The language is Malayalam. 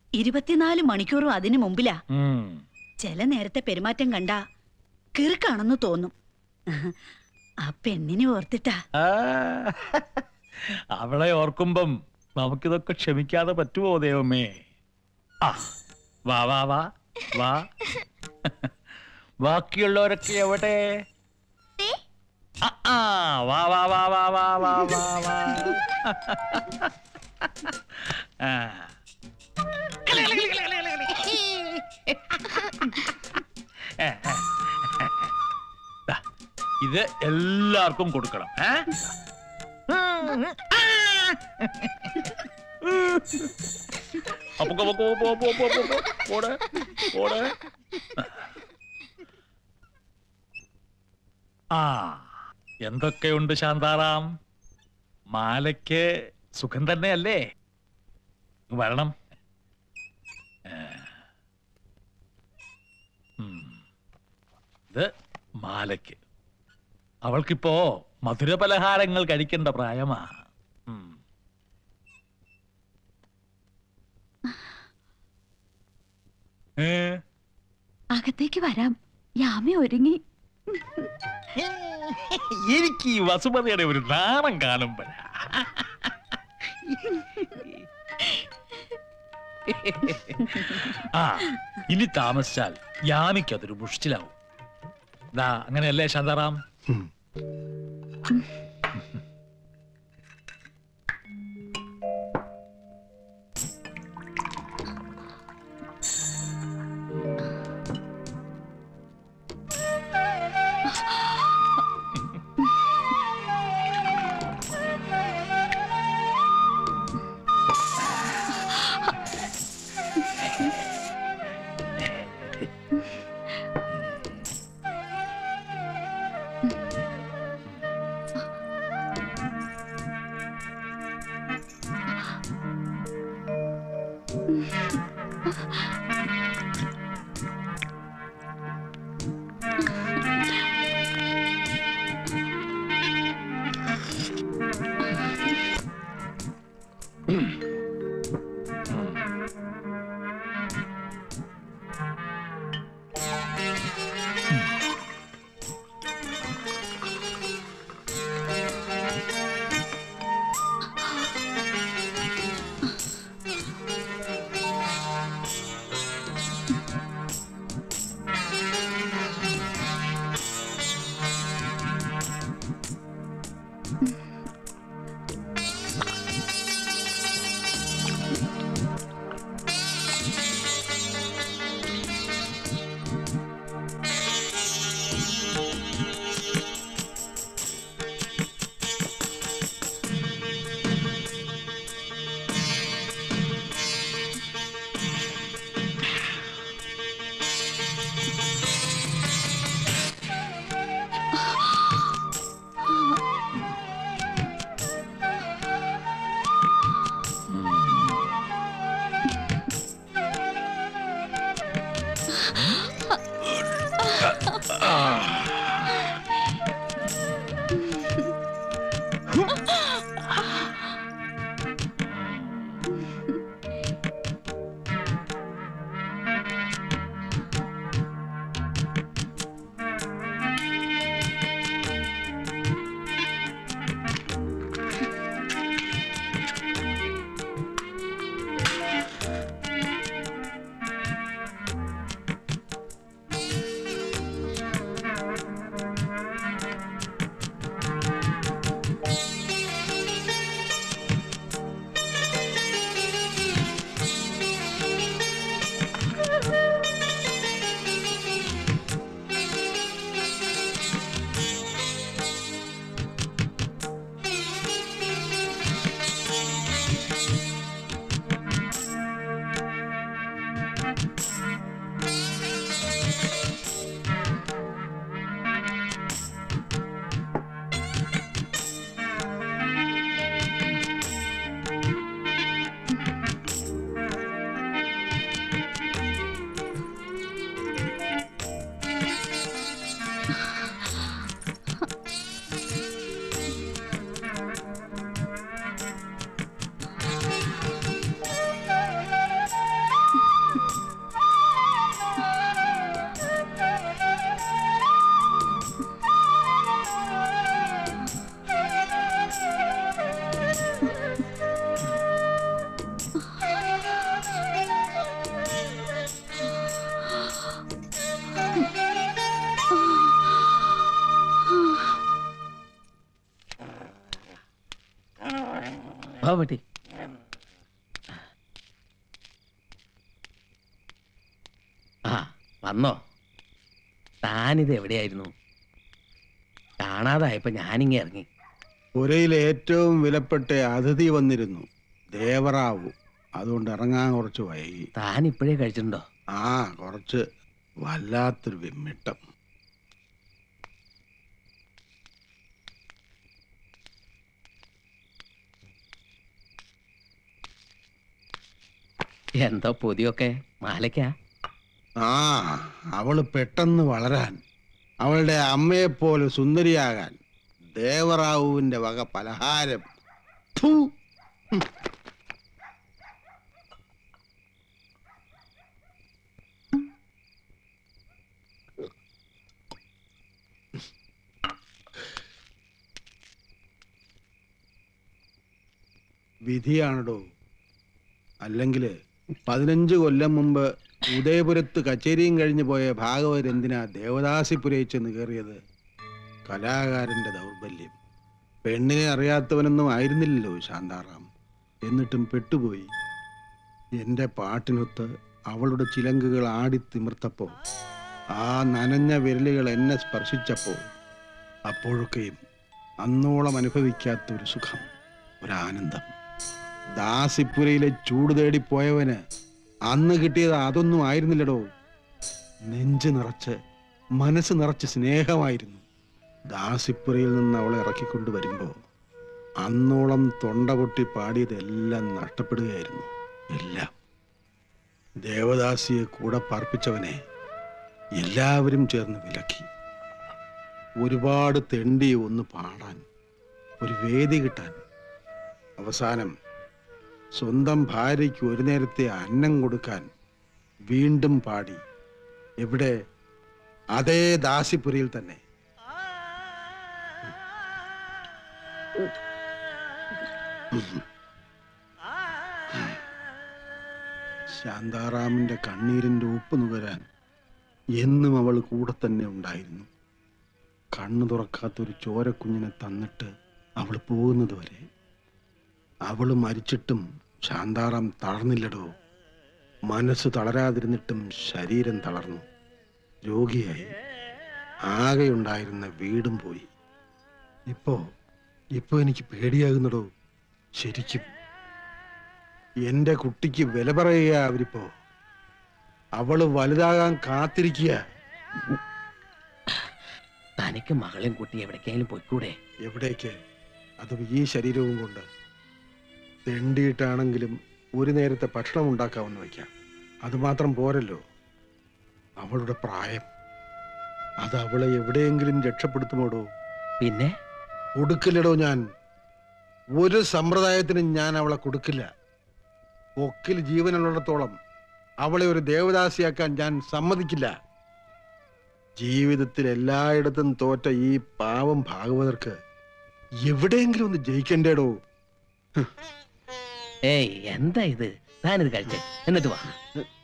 ഇരുപത്തിനാല് മണിക്കൂറും അതിനു മുമ്പിലാ ഉം. ചില നേരത്തെ പെരുമാറ്റം കണ്ട കിറുക്കാണെന്ന് തോന്നും ആ പെണ്ണിനെ ഓർത്തിട്ടാ ആ, അവളെ ഓർക്കുമ്പം നമുക്കിതൊക്കെ ക്ഷമിക്കാതെ പറ്റുമോ ദൈവമേ ആ വാ വാ വാ വാ ബാക്കിയുള്ളവരൊക്കെ എവിടെ ആ, ആ, വാ വാ വാ വാ വാ വാ വാ വാ ആ. ദാ, ഇത് എല്ലാവർക്കും കൊടുക്കണം ഏ? അപ്പൊ പോ, പോ, പോ, പോ, പോ, പോ, പോ. പോടെ, പോടെ. ആ എന്തൊക്കെയുണ്ട് ശാന്താറാം മാലയ്ക്ക് സുഖം തന്നെയല്ലേ ഇങ്ങ് വരണം ഏ. ഉം. ഇത് മാലയ്ക്ക് അവൾക്കിപ്പോ മധുരപലഹാരങ്ങൾ കഴിക്കേണ്ട പ്രായമാ ഉം. ഏ അകത്തേക്ക് വരാം യാമി ഒരുങ്ങി എനിക്ക് ഈ വസുമതിയുടെ ഒരു നാണം കാണുമ്പോഴാ ആ ഇനി താമസിച്ചാൽ യാമിക്ക് അതൊരു മുഷ്ടിലാവും ദാ അങ്ങനെയല്ലേ ശാന്താറാം പോവട്ടെ ആ വന്നോ താനിത് എവിടെയായിരുന്നു കാണാതായപ്പോ ഞാനിങ്ങ ഇറങ്ങി പുരയിൽ ഏറ്റവും വിലപ്പെട്ട അതിഥി വന്നിരുന്നു ദേവറാവു അതുകൊണ്ട് ഇറങ്ങാൻ കുറച്ച് വൈകി താൻ ഇപ്പോഴേ കഴിച്ചിട്ടുണ്ടോ ആ കുറച്ച് വല്ലാത്തൊരു വിമ്മിട്ടം എന്തോ പൊതിയൊക്കെ മാലയ്ക്കാ ആ അവള് പെട്ടെന്ന് വളരാൻ അവളുടെ അമ്മയെപ്പോലെ സുന്ദരിയാകാൻ ദേവറാവുവിന്റെ വക പലഹാരം ഫു! വിധിയാണടോ അല്ലെങ്കിൽ പതിനഞ്ച് കൊല്ലം മുമ്പ് ഉദയപുരത്ത് കച്ചേരിയും കഴിഞ്ഞു പോയ ഭാഗവതർ എന്തിനാ ദേവദാസിപുരയിൽ ചെന്ന് കയറിയത് കലാകാരന്റെ ദൗർബല്യം പെണ്ണിനെ അറിയാത്തവനൊന്നും ആയിരുന്നില്ലല്ലോ ശാന്താറാം എന്നിട്ടും പെട്ടുപോയി എന്റെ പാട്ടിനൊത്ത് അവളുടെ ചിലങ്കുകൾ ആടിത്തിമിർത്തപ്പോ ആ നനഞ്ഞ വിരലുകൾ എന്നെ സ്പർശിച്ചപ്പോ അപ്പോഴൊക്കെയും അന്നോളം അനുഭവിക്കാത്ത ഒരു സുഖം ഒരാനന്ദം ദാസിപ്പുരയിലെ ചൂട് തേടി പോയവന് അന്ന് കിട്ടിയത് അതൊന്നും ആയിരുന്നില്ലടോ നെഞ്ച് നിറച്ച് മനസ്സ് നിറച്ച് സ്നേഹമായിരുന്നു ദാസിപ്പുരയിൽ നിന്ന് അവളെ ഇറക്കിക്കൊണ്ട് വരുമ്പോ അന്നോളം തൊണ്ട പൊട്ടി പാടിയതെല്ലാം നഷ്ടപ്പെടുകയായിരുന്നു എല്ലാം ദേവദാസിയെ കൂടെ പാർപ്പിച്ചവനെ എല്ലാവരും ചേർന്ന് വിലക്കി ഒരുപാട് തെണ്ടി ഒന്ന് പാടാൻ ഒരു വേദി കിട്ടാൻ അവസാനം സ്വന്തം ഭാര്യയ്ക്ക് ഒരു നേരത്തെ അന്നം കൊടുക്കാൻ വീണ്ടും പാടി എവിടെ അതേ ദാസിപുരയിൽ തന്നെ ശാന്താറാമിന്റെ കണ്ണീരിന്റെ ഉപ്പ് നുകരാൻ എന്നും അവൾ കൂടെ തന്നെ ഉണ്ടായിരുന്നു കണ്ണു തുറക്കാത്തൊരു ചോരക്കുഞ്ഞിനെ തന്നിട്ട് അവൾ പോകുന്നത് വരെ അവള് മരിച്ചിട്ടും ശാന്താറാം തളർന്നില്ലടോ മനസ്സ് തളരാതിരുന്നിട്ടും ശരീരം തളർന്നു രോഗിയായി ആകെയുണ്ടായിരുന്ന വീടും പോയി ഇപ്പോ ഇപ്പോ എനിക്ക് പേടിയാകുന്നടോ ശരിക്കും എന്റെ കുട്ടിക്ക് വില പറയുക അവരിപ്പോ അവള് വലുതാകാൻ കാത്തിരിക്കുക തനിക്ക് മകളെയും കുട്ടി എവിടേക്കെങ്കിലും പൊയ്ക്കൂടെ എവിടേക്ക് അത് ഈ ശരീരവും കൊണ്ട് തെണ്ടിയിട്ടാണെങ്കിലും ഒരു നേരത്തെ ഭക്ഷണം ഉണ്ടാക്കാമെന്ന് വയ്ക്കാം അത് മാത്രം പോരല്ലോ അവളുടെ പ്രായം അത് അവളെ എവിടെയെങ്കിലും രക്ഷപ്പെടുത്തുമോടോ പിന്നെ കൊടുക്കില്ലടോ ഞാൻ ഒരു സമ്പ്രദായത്തിനും ഞാൻ അവളെ കൊടുക്കില്ല ഒക്കിൽ ജീവനുള്ളിടത്തോളം അവളെ ഒരു ദേവദാസിയാക്കാൻ ഞാൻ സമ്മതിക്കില്ല ജീവിതത്തിൽ എല്ലായിടത്തും തോറ്റ ഈ പാവം ഭാഗവതർക്ക് എവിടെയെങ്കിലും ഒന്ന് ജയിക്കണ്ടേടോ ഏയ് എന്താ ഇത് താനിത് കഴിച്ചേ എന്നിട്ട് വാ